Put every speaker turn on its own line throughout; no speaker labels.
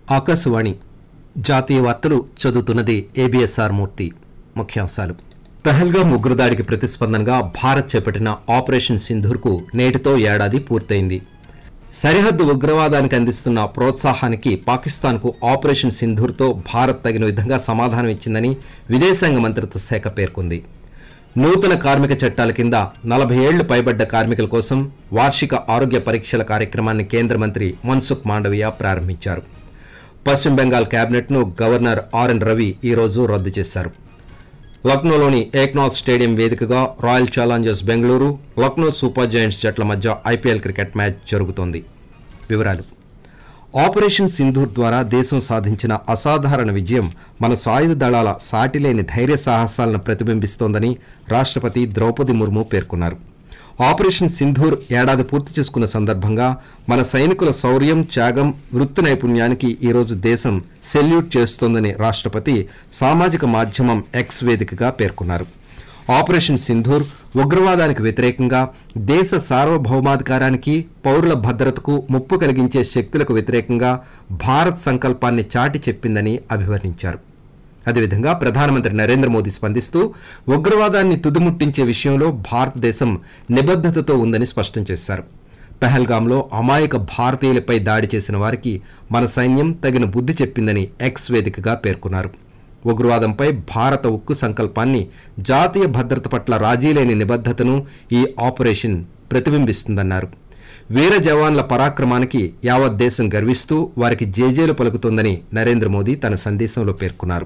ఆకాశవాణి జాతీయ వార్తలు చదువుతున్నది ఏబిఎస్ఆర్ మూర్తి ముఖ్యాంశాలు పెహల్గా ఉగ్రదాడికి ప్రతిస్పందనగా భారత్ చేపట్టిన ఆపరేషన్ సింధూర్కు నేటితో ఏడాది పూర్తయింది సరిహద్దు ఉగ్రవాదానికి అందిస్తున్న ప్రోత్సాహానికి పాకిస్తాన్కు ఆపరేషన్ సింధూర్తో భారత్ తగిన విధంగా సమాధానం ఇచ్చిందని విదేశాంగ మంత్రిత్వ శాఖ పేర్కొంది నూతన కార్మిక చట్టాల కింద నలభై ఏళ్లు పైబడ్డ కార్మికుల కోసం వార్షిక ఆరోగ్య పరీక్షల కార్యక్రమాన్ని కేంద్ర మంత్రి మన్సుఖ్ మాండవీయ ప్రారంభించారు పశ్చిమ బెంగాల్ కేబినెట్ను గవర్నర్ ఆర్ఎన్ రవి ఈ రోజు రద్దు చేశారు లక్నోలోని ఏక్నాథ్ స్టేడియం వేదికగా Royal Challengers Bengaluru Lucknow Super Giants జట్ల మధ్య ఐపీఎల్ క్రికెట్ మ్యాచ్ జరుగుతోంది వివరాలు ఆపరేషన్ సింధూర్ ద్వారా దేశం సాధించిన అసాధారణ విజయం మన సాయుధ దళాల సాటిలేని ధైర్య సాహసాలను ప్రతిబింబిస్తోందని రాష్ట్రపతి ద్రౌపది ముర్ము పేర్కొన్నారు ఆపరేషన్ సింధూర్ ఏడాది పూర్తి చేసుకున్న సందర్భంగా మన సైనికుల శౌర్యం త్యాగం వృత్తి నైపుణ్యానికి ఈరోజు దేశం సెల్యూట్ చేస్తోందని రాష్ట్రపతి సామాజిక మాధ్యమం ఎక్స్ వేదికగా పేర్కొన్నారు ఆపరేషన్ సింధూర్ ఉగ్రవాదానికి వ్యతిరేకంగా దేశ సార్వభౌమాధికారానికి పౌరుల భద్రతకు ముప్పు కలిగించే శక్తులకు వ్యతిరేకంగా భారత్ సంకల్పాన్ని చాటి చెప్పిందని అభివర్ణించారు అదేవిధంగా ప్రధానమంత్రి నరేంద్ర మోదీ స్పందిస్తూ ఉగ్రవాదాన్ని తుదిముట్టించే విషయంలో భారతదేశం నిబద్దతతో ఉందని స్పష్టం చేశారు పెహల్గాంలో అమాయక భారతీయులపై దాడి చేసిన వారికి మన సైన్యం తగిన బుద్ధి చెప్పిందని ఎక్స్ వేదికగా పేర్కొన్నారు ఉగ్రవాదంపై భారత ఉక్కు సంకల్పాన్ని జాతీయ భద్రత పట్ల రాజీలేని నిబద్ధతను ఈ ఆపరేషన్ ప్రతిబింబిస్తుందన్నారు వీర జవాన్ల పరాక్రమానికి యావత్ దేశం గర్విస్తూ వారికి జేజేలు పలుకుతోందని నరేంద్ర మోదీ తన సందేశంలో పేర్కొన్నారు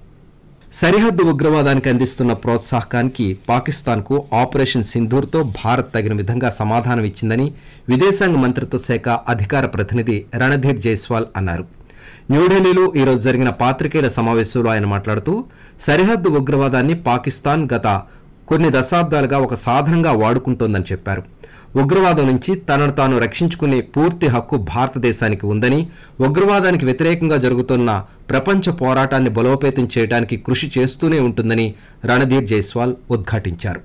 సరిహద్దు ఉగ్రవాదానికి అందిస్తున్న ప్రోత్సాహకానికి పాకిస్తాన్కు ఆపరేషన్ సింధూర్తో భారత్ తగిన విధంగా సమాధానం ఇచ్చిందని విదేశాంగ మంత్రిత్వ శాఖ అధికార ప్రతినిధి రణధీర్ జైస్వాల్ అన్నారు న్యూఢిల్లీలో ఈరోజు జరిగిన పాత్రికేయుల సమావేశంలో ఆయన మాట్లాడుతూ సరిహద్దు ఉగ్రవాదాన్ని పాకిస్తాన్ గత కొన్ని దశాబ్దాలుగా ఒక సాధనంగా వాడుకుంటోందని చెప్పారు ఉగ్రవాదం నుంచి తనను తాను రక్షించుకునే పూర్తి హక్కు భారతదేశానికి ఉందని ఉగ్రవాదానికి వ్యతిరేకంగా జరుగుతున్న ప్రపంచ పోరాటాన్ని బలోపేతం చేయడానికి కృషి చేస్తూనే ఉంటుందని రణధీర్ జైస్వాల్ ఉద్ఘాటించారు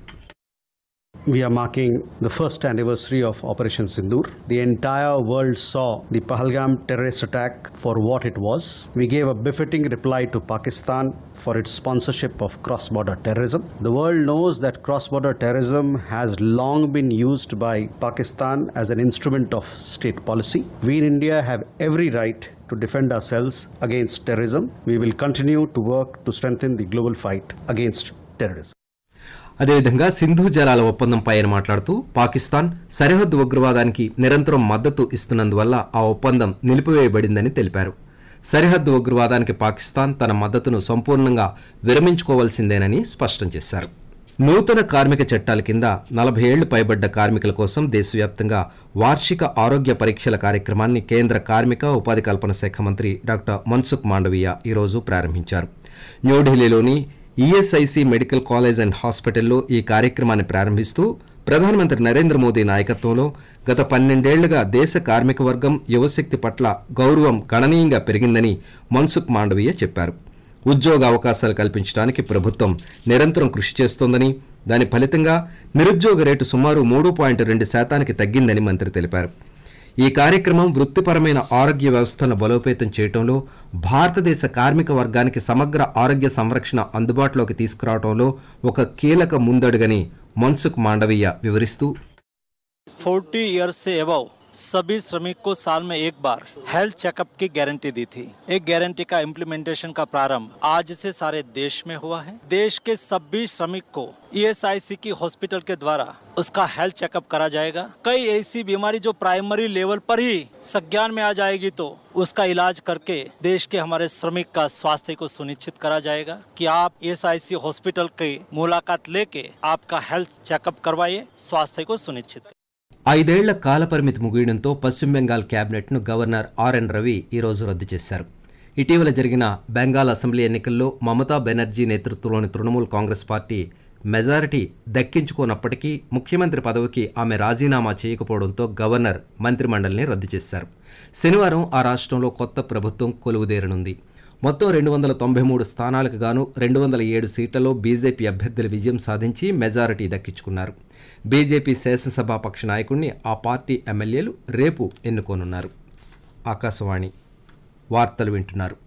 We are marking the first anniversary of Operation Sindoor. The entire world saw the Pahalgam terrorist attack for what it was. We gave a befitting reply to Pakistan for its sponsorship of cross border terrorism. The world knows that cross border terrorism has long been used by Pakistan as an instrument of state policy. We in India have every right to defend ourselves against terrorism. We will continue to work to strengthen the global fight against terrorism.
అదేవిధంగా సింధు జలాల ఒప్పందంపై ఆయన మాట్లాడుతూ పాకిస్తాన్ సరిహద్దు ఉగ్రవాదానికి నిరంతరం మద్దతు ఇస్తున్నందువల్ల ఆ ఒప్పందం నిలిపివేయబడిందని తెలిపారు సరిహద్దు ఉగ్రవాదానికి పాకిస్తాన్ తన మద్దతును సంపూర్ణంగా విరమించుకోవాల్సిందేనని స్పష్టం చేశారు నూతన కార్మిక చట్టాల కింద నలభై ఏళ్లు పైబడ్డ కార్మికుల కోసం దేశవ్యాప్తంగా వార్షిక ఆరోగ్య పరీక్షల కార్యక్రమాన్ని కేంద్ర కార్మిక ఉపాధి కల్పన శాఖ మంత్రి డాక్టర్ మన్సుఖ్ మాండవీయ ఈరోజు ప్రారంభించారు న్యూఢిల్లీలోని ఈఎస్ఐసి మెడికల్ కాలేజ్ అండ్ హాస్పిటల్లో ఈ కార్యక్రమాన్ని ప్రారంభిస్తూ ప్రధానమంత్రి నరేంద్ర మోదీ నాయకత్వంలో గత పన్నెండేళ్లుగా దేశ కార్మిక వర్గం యువశక్తి పట్ల గౌరవం గణనీయంగా పెరిగిందని మన్సుఖ్ మాండవీయ చెప్పారు ఉద్యోగ అవకాశాలు కల్పించడానికి ప్రభుత్వం నిరంతరం కృషి చేస్తోందని దాని ఫలితంగా నిరుద్యోగ రేటు సుమారు మూడు పాయింట్ రెండు శాతానికి తగ్గిందని మంత్రి తెలిపారు ఈ కార్యక్రమం వృత్తిపరమైన ఆరోగ్య వ్యవస్థను బలోపేతం చేయడంలో భారతదేశ కార్మిక వర్గానికి సమగ్ర ఆరోగ్య సంరక్షణ అందుబాటులోకి తీసుకురావడంలో ఒక కీలక ముందడుగని మన్సుఖ్ మాండవీయ వివరిస్తూ
40 ईयर्स से एबव सभी श्रमिक को साल में एक बार हेल्थ चेकअप की गारंटी दी थी एक गारंटी का इम्प्लीमेंटेशन का प्रारंभ आज से सारे देश में हुआ है देश के सभी श्रमिक को ईएसआईसी की हॉस्पिटल के द्वारा उसका हेल्थ चेकअप करा जाएगा कई ऐसी बीमारी जो प्राइमरी लेवल पर ही संज्ञान में आ जाएगी तो उसका इलाज करके देश के हमारे श्रमिक का स्वास्थ्य को सुनिश्चित करा जाएगा कि आप ईएसआईसी हॉस्पिटल की मुलाकात लेके आपका हेल्थ चेकअप करवाइए स्वास्थ्य को सुनिश्चित करें
ఐదేళ్ల కాలపరిమితి ముగియడంతో పశ్చిమ బెంగాల్ క్యాబినెట్ను గవర్నర్ ఆర్ఎన్ రవి ఈరోజు రద్దు చేశారు ఇటీవల జరిగిన బెంగాల్ అసెంబ్లీ ఎన్నికల్లో మమతా బెనర్జీ నేతృత్వంలోని తృణమూల్ కాంగ్రెస్ పార్టీ మెజారిటీ దక్కించుకోనప్పటికీ ముఖ్యమంత్రి పదవికి ఆమె రాజీనామా చేయకపోవడంతో గవర్నర్ మంత్రిమండలిని రద్దు చేశారు శనివారం ఆ రాష్ట్రంలో కొత్త ప్రభుత్వం కొలువుదేరనుంది మొత్తం రెండు వందల తొంభై మూడు స్థానాలకు గాను రెండు వందల ఏడు సీట్లలో బీజేపీ అభ్యర్థులు విజయం సాధించి మెజారిటీ దక్కించుకున్నారు బీజేపీ శాసనసభాపక్ష నాయకుడిని ఆ పార్టీ ఎమ్మెల్యేలు రేపు ఎన్నుకోనున్నారు ఆకాశవాణి వార్తలు వింటున్నారు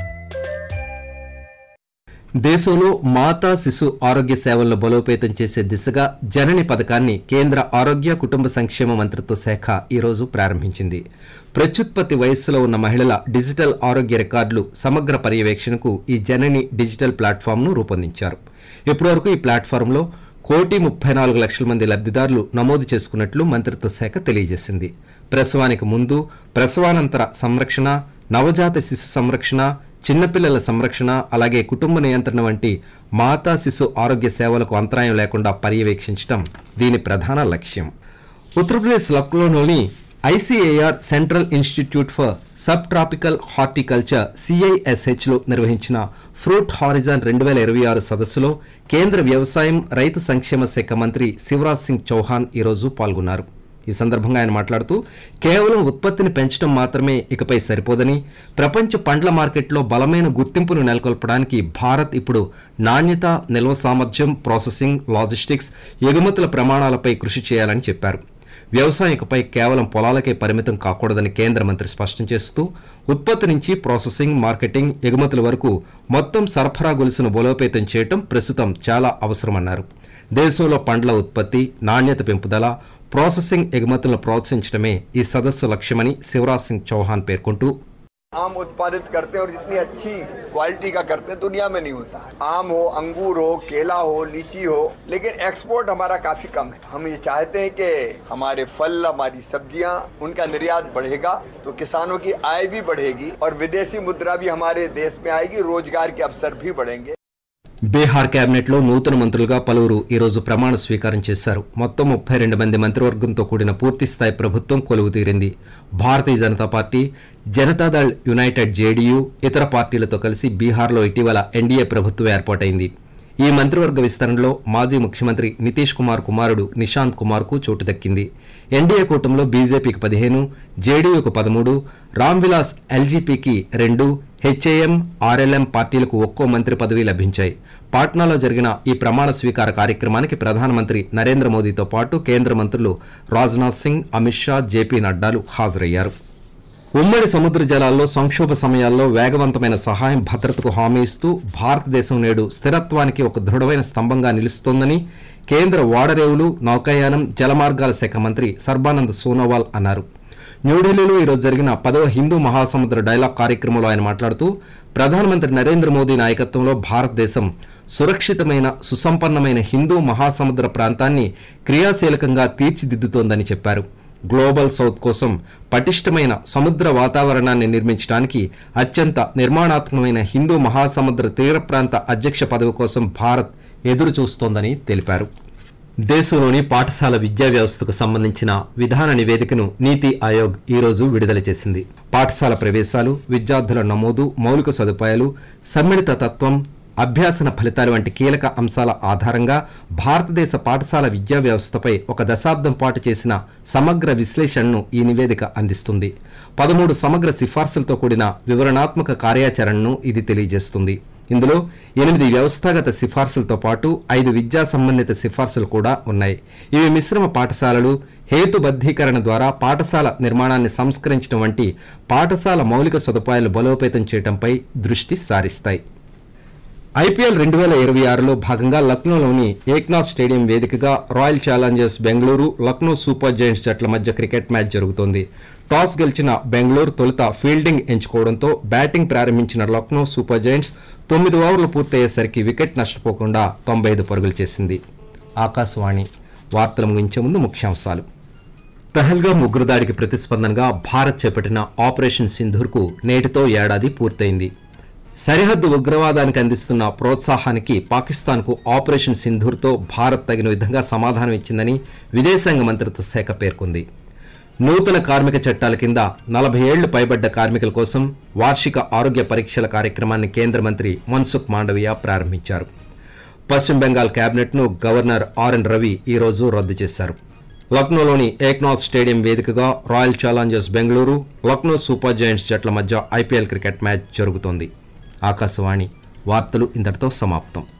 దేశంలో మాతా శిశు ఆరోగ్య సేవలను బలోపేతం చేసే దిశగా జనని పథకాన్ని కేంద్ర ఆరోగ్య కుటుంబ సంక్షేమ మంత్రిత్వ శాఖ ఈరోజు ప్రారంభించింది ప్రత్యుత్పత్తి వయస్సులో ఉన్న మహిళల డిజిటల్ ఆరోగ్య రికార్డులు సమగ్ర పర్యవేక్షణకు ఈ జనని డిజిటల్ ప్లాట్ఫామ్ను రూపొందించారు ఇప్పటివరకు ఈ ప్లాట్ఫామ్లో కోటి ముప్పై నాలుగు లక్షల మంది లబ్ధిదారులు నమోదు చేసుకున్నట్లు మంత్రిత్వ శాఖ తెలియజేసింది ప్రసవానికి ముందు ప్రసవానంతర సంరక్షణ నవజాత శిశు సంరక్షణ చిన్నపిల్లల సంరక్షణ అలాగే కుటుంబ నియంత్రణ వంటి మాతా శిశు ఆరోగ్య సేవలకు అంతరాయం లేకుండా పర్యవేక్షించడం దీని ప్రధాన లక్ష్యం ఉత్తరప్రదేశ్ లక్నోలోని ICAR central institute for subtropical horticulture CISH లో నిర్వహించిన ఫ్రూట్ హారిజాన్ రెండు వేల ఇరవై ఆరు సదస్సులో కేంద్ర వ్యవసాయం రైతు సంక్షేమ శాఖ మంత్రి శివరాజ్ సింగ్ చౌహాన్ ఈరోజు పాల్గొన్నారు ఈ సందర్భంగా ఆయన మాట్లాడుతూ కేవలం ఉత్పత్తిని పెంచడం మాత్రమే ఇకపై సరిపోదని ప్రపంచ పండ్ల మార్కెట్లో బలమైన గుర్తింపును నెలకొల్పడానికి భారత్ ఇప్పుడు నాణ్యత నిల్వ సామర్థ్యం ప్రాసెసింగ్ లాజిస్టిక్స్ ఎగుమతుల ప్రమాణాలపై కృషి చేయాలని చెప్పారు వ్యవసాయం ఇకపై కేవలం పొలాలకే పరిమితం కాకూడదని కేంద్ర మంత్రి స్పష్టం చేస్తూ ఉత్పత్తి నుంచి ప్రాసెసింగ్ మార్కెటింగ్ ఎగుమతుల వరకు మొత్తం సరఫరా గొలుసును బలోపేతం చేయడం ప్రస్తుతం చాలా అవసరమన్నారు దేశంలో పండ్ల ఉత్పత్తి నాణ్యత పెంపుదల ప్రాసెసింగ్ ఎగుమతులను ప్రోత్సహించడమే ఈ సదస్సు లక్ష్యమని శివరాజ్ సింగ్ చౌహాన్ పేర్కొంటూ
आम उत्पादित करते हैं और जितनी अच्छी क्वालिटी का करते हैं दुनिया में नहीं होता आम हो अंगूर हो केला हो लीची हो लेकिन एक्सपोर्ट हमारा काफी कम है हम ये चाहते हैं कि हमारे फल हमारी सब्जियां उनका निर्यात बढ़ेगा तो किसानों की आय भी बढ़ेगी और विदेशी मुद्रा भी हमारे देश में आएगी रोजगार के अवसर भी बढ़ेंगे
బీహార్ కేబినెట్లో నూతన మంత్రులుగా పలువురు ఈరోజు ప్రమాణ స్వీకారం చేశారు మొత్తం ముప్పై రెండు మంది మంత్రివర్గంతో కూడిన పూర్తిస్థాయి ప్రభుత్వం కొలువు తీరింది Bharatiya Janata party Janata Dal United JDU ఇతర పార్టీలతో కలిసి బీహార్లో ఇటీవల ఎన్డీఏ ప్రభుత్వం ఏర్పాటైంది ఈ మంత్రివర్గ విస్తరణలో మాజీ ముఖ్యమంత్రి నితీష్ కుమార్ కుమారుడు నిశాంత్ కుమార్ కు చోటు దక్కింది ఎన్డీఏ కూటమిలో బీజేపీకి పదిహేను జేడీయూకు పదమూడు రామ్విలాస్ ఎల్జీపీకి రెండు హెచ్ఏఎం ఆర్ఎల్ఎం పార్టీలకు ఒక్కో మంత్రి పదవి లభించాయి పాట్నాలో జరిగిన ఈ ప్రమాణ స్వీకార కార్యక్రమానికి ప్రధానమంత్రి నరేంద్ర మోదీతో పాటు కేంద్ర మంత్రులు రాజ్నాథ్ సింగ్ అమిత్ షా జేపీ నడ్డాలు హాజరయ్యారు ఉమ్మడి సముద్ర జలాల్లో సంక్షోభ సమయాల్లో వేగవంతమైన సహాయం భద్రతకు హామీ ఇస్తూ భారతదేశం నేడు స్థిరత్వానికి ఒక దృఢమైన స్తంభంగా నిలుస్తోందని కేంద్ర ఓడరేవులు నౌకాయానం జలమార్గాల శాఖ మంత్రి సర్బానంద్ సోనోవాల్ అన్నారు న్యూఢిల్లీలో ఈరోజు జరిగిన పదవ హిందూ మహాసముద్ర డైలాగ్ కార్యక్రమంలో ఆయన మాట్లాడుతూ ప్రధానమంత్రి నరేంద్ర మోదీ నాయకత్వంలో భారతదేశం సురక్షితమైన సుసంపన్నమైన హిందూ మహాసముద్ర ప్రాంతాన్ని క్రియాశీలకంగా తీర్చిదిద్దుతోందని చెప్పారు గ్లోబల్ సౌత్ కోసం పటిష్టమైన సముద్ర వాతావరణాన్ని నిర్మించడానికి అత్యంత నిర్మాణాత్మకమైన హిందూ మహాసముద్ర తీర ప్రాంత అధ్యక్ష పదవి కోసం భారత్ ఎదురు చూస్తోందని తెలిపారు దేశంలోని పాఠశాల విద్యా వ్యవస్థకు సంబంధించిన విధాన నివేదికను నీతి ఆయోగ్ ఈ రోజు విడుదల చేసింది పాఠశాల ప్రవేశాలు విద్యార్థుల నమోదు మౌలిక సదుపాయాలు సమ్మిళిత తత్వం అభ్యాసన ఫలితాలు వంటి కీలక అంశాల ఆధారంగా భారతదేశ పాఠశాల విద్యా వ్యవస్థపై ఒక దశాబ్దం పాటు చేసిన సమగ్ర విశ్లేషణను ఈ నివేదిక అందిస్తుంది పదమూడు సమగ్ర సిఫార్సులతో కూడిన వివరణాత్మక కార్యాచరణను ఇది తెలియజేస్తుంది ఇందులో ఎనిమిది వ్యవస్థాగత సిఫార్సులతో పాటు ఐదు విద్యా సంబంధిత సిఫార్సులు కూడా ఉన్నాయి ఇవి మిశ్రమ పాఠశాలలు హేతుబద్ధీకరణ ద్వారా పాఠశాల నిర్మాణాన్ని సంస్కరించడం వంటి పాఠశాల మౌలిక సదుపాయాలు బలోపేతం చేయడంపై దృష్టి సారిస్తాయి ఐపీఎల్ రెండు వేల ఇరవై ఆరులో భాగంగా లక్నోలోని ఏక్నాథ్ స్టేడియం వేదికగా Royal Challengers Bengaluru Lucknow Super Giants జట్ల మధ్య క్రికెట్ మ్యాచ్ జరుగుతోంది టాస్ గెలిచిన బెంగళూరు తొలుత ఫీల్డింగ్ ఎంచుకోవడంతో బ్యాటింగ్ ప్రారంభించిన లక్నో సూపర్ జైంట్స్ తొమ్మిది ఓవర్లు పూర్తయ్యేసరికి వికెట్ నష్టపోకుండా తొంభై ఐదు పరుగులు చేసింది ఆకాశవాణి వార్తలు ముగించే ముందు ముఖ్యాంశాలు పెహల్గా ముగ్గురు దాడికి ప్రతిస్పందనగా భారత్ చేపట్టిన ఆపరేషన్ సింధూర్కు నేటితో ఏడాది పూర్తయింది సరిహద్దు ఉగ్రవాదానికి అందిస్తున్న ప్రోత్సాహానికి పాకిస్తాన్కు ఆపరేషన్ సింధూర్తో భారత్ తగిన విధంగా సమాధానం ఇచ్చిందని విదేశాంగ మంత్రిత్వ శాఖ పేర్కొంది నూతన కార్మిక చట్టాల కింద నలభై ఏళ్లు పైబడ్డ కార్మికుల కోసం వార్షిక ఆరోగ్య పరీక్షల కార్యక్రమాన్ని కేంద్ర మంత్రి మన్సుఖ్ మాండవియా ప్రారంభించారు పశ్చిమ బెంగాల్ కేబినెట్ను గవర్నర్ ఆర్ఎన్ రవి ఈ రోజు రద్దు చేశారు లక్నోలోని ఏక్నాథ్ స్టేడియం వేదికగా Royal Challengers Bengaluru Lucknow Super Giants జట్ల మధ్య ఐపీఎల్ క్రికెట్ మ్యాచ్ జరుగుతోంది ఆకాశవాణి వార్తలు ఇంతటితో సమాప్తం